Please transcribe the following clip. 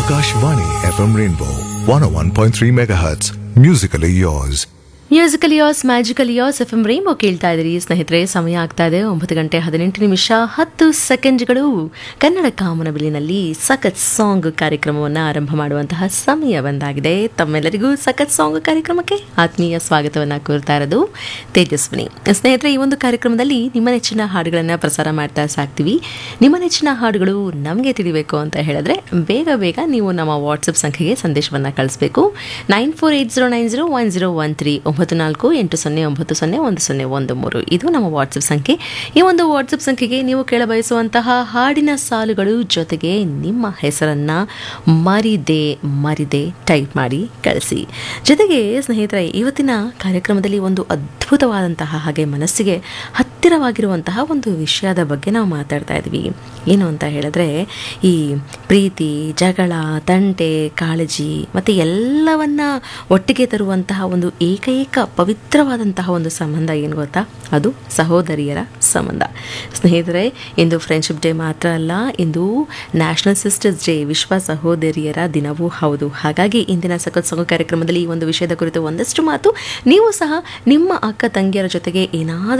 Akashvani FM Rainbow 101.3 MHz. Musically yours. Musically yours magically yours FM ಎಂ ರೇಮೋ ಕೇಳ್ತಾ ಇದ್ದೀರಿ ಸ್ನೇಹಿತರೆ ಸಮಯ ಆಗ್ತಾ ಇದೆ ಒಂಬತ್ತು ಗಂಟೆ ಹದಿನೆಂಟು ನಿಮಿಷ ಹತ್ತು ಸೆಕೆಂಡ್ಗಳು ಕನ್ನಡ ಕಾಮನಬಿಲಿನಲ್ಲಿ ಸಖತ್ ಸಾಂಗ್ ಕಾರ್ಯಕ್ರಮವನ್ನು ಆರಂಭ ಮಾಡುವಂತಹ ಸಮಯ ಬಂದಾಗಿದೆ ತಮ್ಮೆಲ್ಲರಿಗೂ ಸಖತ್ ಸಾಂಗ್ ಕಾರ್ಯಕ್ರಮಕ್ಕೆ ಆತ್ಮೀಯ ಸ್ವಾಗತವನ್ನು ಕೋರ್ತಾ ಇರೋದು ತೇಜಸ್ವಿನಿ ಸ್ನೇಹಿತರೆ ಈ ಒಂದು ಕಾರ್ಯಕ್ರಮದಲ್ಲಿ ನಿಮ್ಮ ನೆಚ್ಚಿನ ಹಾಡುಗಳನ್ನು ಪ್ರಸಾರ ಮಾಡ್ತಾ ಸಾಕ್ತೀವಿ ನಿಮ್ಮ ನೆಚ್ಚಿನ ಹಾಡುಗಳು ನಮಗೆ ತಿಳಿಬೇಕು ಅಂತ ಹೇಳಿದ್ರೆ ಬೇಗ ಬೇಗ ನೀವು ನಮ್ಮ ವಾಟ್ಸಪ್ ಸಂಖ್ಯೆಗೆ ಸಂದೇಶವನ್ನು ಕಳಿಸ್ಬೇಕು nine four eight zero nine zero one zero one three ಒಂಬತ್ತು ನಾಲ್ಕು ಎಂಟು ಸೊನ್ನೆ ಒಂಬತ್ತು ಸೊನ್ನೆ ಒಂದು ಸೊನ್ನೆ ಒಂದು ಮೂರು ಇದು ನಮ್ಮ ವಾಟ್ಸಪ್ ಸಂಖ್ಯೆ ಈ ಒಂದು ವಾಟ್ಸಪ್ ಸಂಖ್ಯೆಗೆ ನೀವು ಕೇಳಬಯಸುವಂತಹ ಹಾಡಿನ ಸಾಲುಗಳು ಜೊತೆಗೆ ನಿಮ್ಮ ಹೆಸರನ್ನ ಮರಿದೆ ಮರಿದೆ ಟೈಪ್ ಮಾಡಿ ಕಳಿಸಿ ಜೊತೆಗೆ ಸ್ನೇಹಿತರೆ ಇವತ್ತಿನ ಕಾರ್ಯಕ್ರಮದಲ್ಲಿ ಒಂದು ಅದ್ಭುತವಾದಂತಹ ಹಾಗೆ ಮನಸ್ಸಿಗೆ ಹತ್ತಿರವಾಗಿರುವಂತಹ ಒಂದು ವಿಷಯದ ಬಗ್ಗೆ ನಾವು ಮಾತಾಡ್ತಾ ಇದ್ವಿ ಏನು ಅಂತ ಹೇಳಿದ್ರೆ ಈ ಪ್ರೀತಿ ಜಗಳ ತಂಟೆ ಕಾಳಜಿ ಮತ್ತು ಎಲ್ಲವನ್ನ ಒಟ್ಟಿಗೆ ತರುವಂತಹ ಒಂದು ಏಕೈಕ ಪವಿತ್ರವಾದಂತಹ ಒಂದು ಸಂಬಂಧ ಏನು ಗೊತ್ತಾ ಅದು ಸಹೋದರಿಯರ ಸಂಬಂಧ ಸ್ನೇಹಿತರೆ ಇಂದು ಫ್ರೆಂಡ್ಶಿಪ್ ಡೇ ಮಾತ್ರ ಅಲ್ಲ ಇಂದು ನ್ಯಾಷನಲ್ ಸಿಸ್ಟರ್ಸ್ ಡೇ ವಿಶ್ವ ಸಹೋದರಿಯರ ದಿನವೂ ಹೌದು ಹಾಗಾಗಿ ಇಂದಿನ ಸಖತ್ ಸಂಘ ಕಾರ್ಯಕ್ರಮದಲ್ಲಿ ಈ ಒಂದು ವಿಷಯದ ಕುರಿತು ಒಂದಷ್ಟು ಮಾತು ನೀವು ಸಹ ನಿಮ್ಮ ಅಕ್ಕ ತಂಗಿಯರ ಜೊತೆಗೆ ಏನಾದರೂ